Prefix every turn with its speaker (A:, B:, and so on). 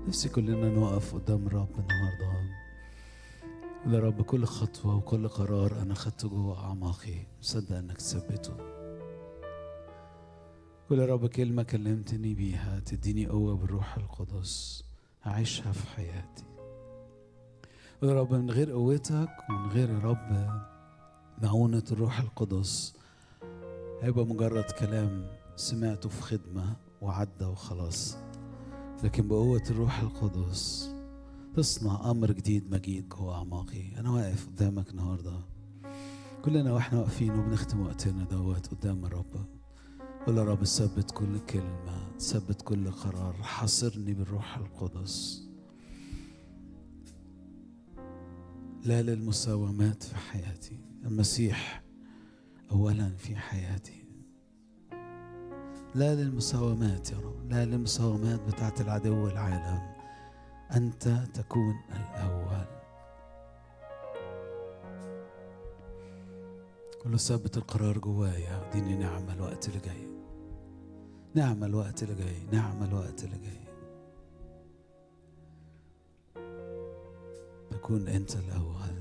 A: نفسي كلنا نقف قدام الرب النهارده يا رب كل خطوة وكل قرار أنا خدته جوه أعماقي مصدق إنك تثبته كل يا رب كلمة كلمتني بيها تديني قوة بالروح القدس أعيشها في حياتي يا رب من غير قوتك ومن غير يا رب معونة الروح القدس هيبقى مجرد كلام سمعته في خدمة وعدى وخلاص لكن بقوة الروح القدس تصنع أمر جديد مجيد جوه أعماقي أنا واقف قدامك النهاردة كلنا واحنا واقفين وبنختم وقتنا دوت قدام الرب قول يا رب ثبت كل كلمة ثبت كل قرار حاصرني بالروح القدس لا للمساومات في حياتي المسيح أولا في حياتي لا للمساومات يا رب لا للمساومات بتاعت العدو العالم أنت تكون الأول كل ثبت القرار جوايا اديني نعمة الوقت اللي جاي نعمة الوقت اللي جاي نعمة الوقت اللي جاي تكون أنت الأول